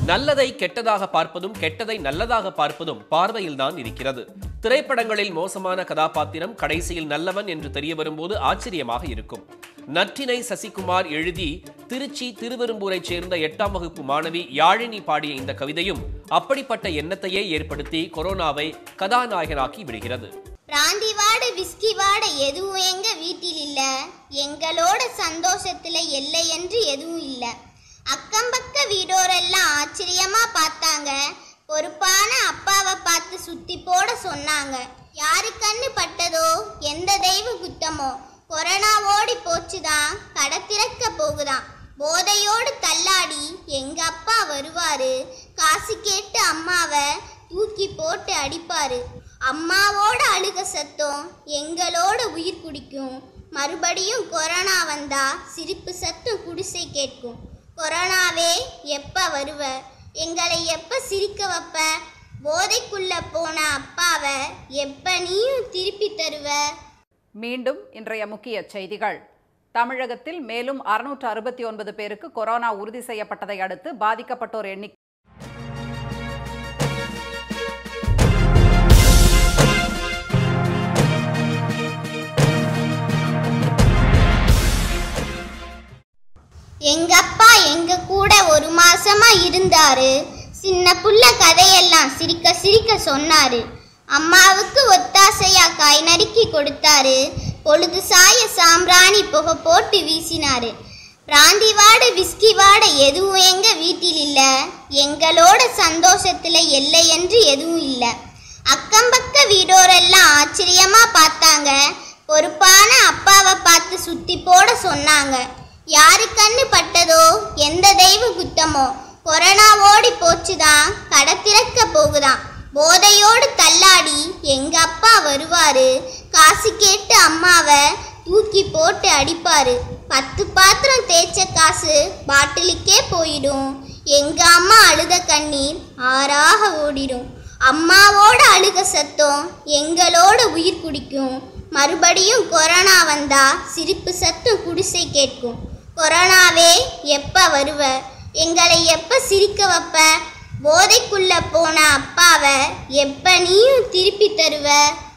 நல்லதை கெட்டதாக பார்ப்பதும் கெட்டதை நல்லதாக பார்ப்பதும் பார்வையில்தான் இருக்கிறது திரைப்படங்களில் மோசமான கதாபாத்திரம் கடைசியில் நல்லவன் என்று தெரிய வரும்போது ஆச்சரியமாக இருக்கும் நற்றினை சசிகுமார் எழுதி திருச்சி திருவெரும்பூரைச் சேர்ந்த எட்டாம் வகுப்பு மாணவி யாழினி பாடிய இந்த கவிதையும் அப்படிப்பட்ட எண்ணத்தையே ஏற்படுத்தி கொரோனாவை கதாநாயகனாக்கி விடுகிறது பிராந்தி வாட விஸ்கி வாட எதுவும் எங்க வீட்டில் இல்ல எங்களோட சந்தோஷத்துல எல்லை என்று எதுவும் இல்ல அக்கம் பக்க வீடோரெல்லாம் ஆச்சரியமா பார்த்தாங்க பொறுப்பான அப்பாவை பார்த்து சுத்தி போட சொன்னாங்க யாரு கண்ணு பட்டதோ எந்த தெய்வ குத்தமோ கொரோனா ஓடி போச்சுதான் கடை திறக்க போகுதாம் போதையோடு தள்ளாடி எங்க அப்பா வருவாரு காசு கேட்டு அம்மாவை தூக்கி போட்டு அடிப்பாரு அம்மாவோட அழுக சத்தம் எங்களோட உயிர் குடிக்கும் மறுபடியும் கொரோனா வந்தா சிரிப்பு சத்தம் குடிசை கேட்கும் கொரோனாவே எப்ப வருவ எங்களை எப்ப சிரிக்க வைப்ப போதைக்குள்ள போன அப்பாவை எப்ப நீயும் திருப்பி தருவ மீண்டும் இன்றைய முக்கிய செய்திகள் தமிழகத்தில் மேலும் அறுநூற்று அறுபத்தி ஒன்பது பேருக்கு கொரோனா உறுதி செய்யப்பட்டதை அடுத்து பாதிக்கப்பட்டோர் எண்ணிக்கை எங்க அப்பா எங்க கூட ஒரு மாசமா இருந்தாரு சின்ன புள்ள கதையெல்லாம் சிரிக்க சிரிக்க சொன்னாரு அம்மாவுக்கு ஒத்தாசையா காய் நறுக்கி கொடுத்தாரு பொழுது சாய சாம்பிராணி புகை போட்டு வீசினாரு பிராந்தி வாட விஸ்கி வாட எதுவும் எங்க வீட்டில் இல்ல எங்களோட சந்தோஷத்துல எல்லை என்று எதுவும் இல்ல அக்கம் பக்க வீடோரெல்லாம் ஆச்சரியமா பார்த்தாங்க பொறுப்பான அப்பாவை பார்த்து சுத்தி போட சொன்னாங்க யாரு கண்ணு பட்டதோ எந்த தெய்வ குத்தமோ கொரோனா ஓடி போச்சுதான் கடை திறக்க போகுதாம் போதையோடு தள்ளாடி எங்க அப்பா வருவாரு காசு கேட்டு அம்மாவை தூக்கி போட்டு அடிப்பாரு பத்து பாத்திரம் தேய்ச்ச காசு பாட்டிலுக்கே போயிடும் எங்க அம்மா அழுத கண்ணீர் ஆறாக ஓடிடும் அம்மாவோட அழுக சத்தம் எங்களோட உயிர் குடிக்கும் மறுபடியும் கொரோனா வந்தா சிரிப்பு சத்தம் குடிசை கேட்கும் கொரோனாவே எப்ப வருவ எங்களை எப்ப சிரிக்க வைப்ப போதைக்குள்ள போன அப்பாவை எப்ப நீயும் திருப்பி தருவ